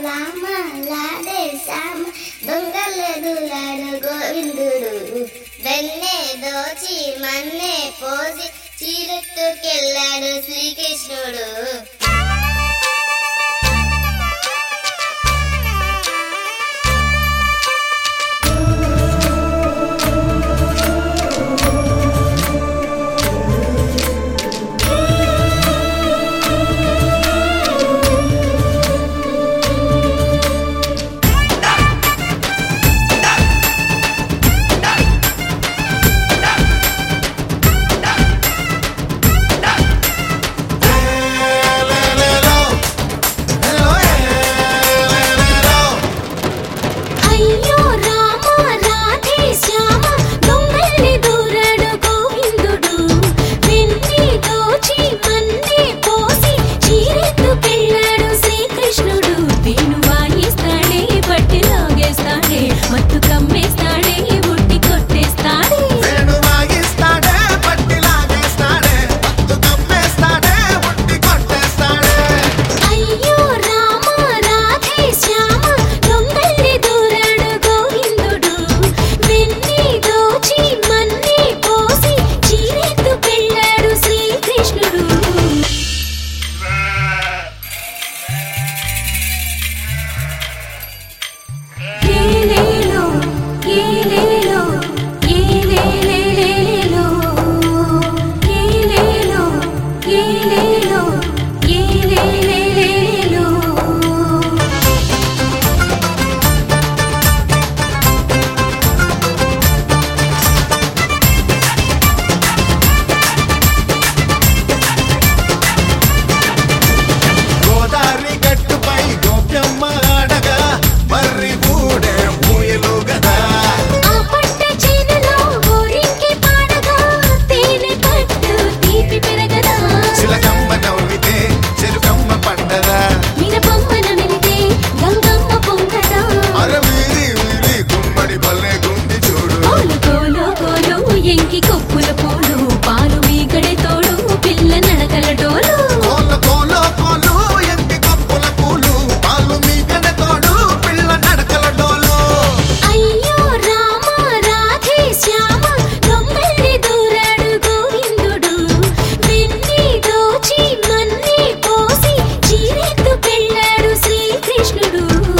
రామ లాడే శ్యామ దొంగలు దూరాడు గోవిందుడు వెన్నే దోచి మన్నే పోసి చీరెత్తుకెళ్ళాడు శ్రీకృష్ణుడు అయ్యో రామ రాధే శ్యామ దొంగల్ని దూరాడు గోవిందుడు వెన్ని దోచి మన్నే పోసి చీరెత్తు పెళ్ళాడు శ్రీకృష్ణుడు వేణు వాయిస్తాడే పట్టి లాగేస్తాడే మత్తు కమ్మేస్తాడే ఉట్టి కొట్టేస్తాడే వేణు వాయిస్తాడే పట్టి లాగేస్తాడే మత్తు కమ్మేస్తాడే ఉట్టి కొట్టేస్తాడే అయ్యో రామ రాధే శ్యామ దొంగల్ని దూరాడు గోవిందుడు వెన్ని దోచి మన్నే పోసి చీరెత్తు పెళ్ళాడు శ్రీకృష్ణుడు ఏలేలో ఏలేలో ఏలేలేలేలో ఏలేలో ఏలేలో ఏలేలేలేలో గోదావరి గట్టుపై గోప్యమ్మ ఆడగా మర్రి ఊడే ఊయలు గదా ఆ పట్ట చేనులో ఊరికి పాడగా తేనె పట్టు తీపి పెరగదా చిలకమ్మ నవ్వితే చెరుకమ్మ పండదా మినపమ్మన వెళితే గంగమ్మ పొంగదా అరవీరి వీరి గుమ్మడి పల్లె గుండి చూడు కోలు కోలు కోలు ఎంకి కొప్పుల పూలు పాలు మీగడే తోడు పిల్ల నడకల డోలు కోల కోల కోలు ఎంటి కప్పుల పూలు పాలు మీకన తోడు పిల్ల నడకల డోలు అయ్యో రామ రాధే శ్యామ దొంగల్ని దూరాడు గోవిందుడు వెన్ని దోచి మన్ని పోసి చీరెత్తు పెళ్ళాడు శ్రీకృష్ణుడు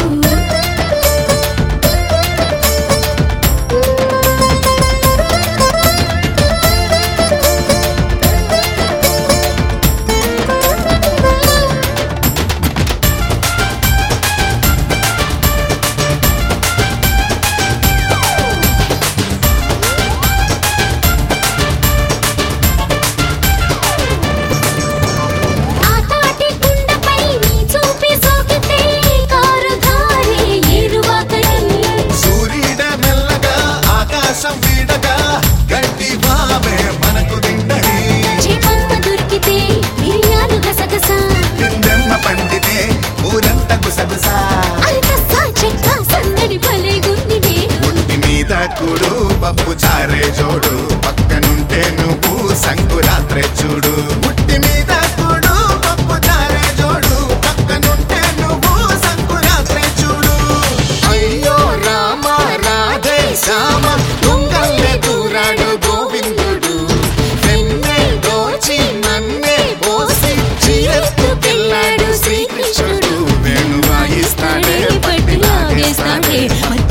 ఆ తాటి కుండపై నీ చూపి సోకితే కారు ధారే ఏరువాకని సూర్యుడ మెల్లగా ఆకాశం వీడగా గడ్డి బాబే మనకు తిండని చేపమ్మ దొరికితే మిరియాలు గసగస కిందెమ్మ పండితే ఊరంత గుసగుసా అరికస్స చెక్క సందడి భలే గుంది నేడు ఒంటి మీద కూడు పప్పు చారే జోడు పక్కనుంటే నువ్వు సంకురాత్రే చూడు ముట్టి మీద కూడు పప్పు చారే జోడు పక్కనుంటే నువ్వు సంకురాత్రే చూడు అయ్యో రామ రాధే శ్యామ దొంగల్లే దూరాడు గోవిందుడు వెన్నే దోచి నన్నే పోసి చీరెత్తుకెళ్ళాడు శ్రీకృష్ణుడు వేణు వాయిస్తాడే పట్టి లాగేస్తాడే మత్తు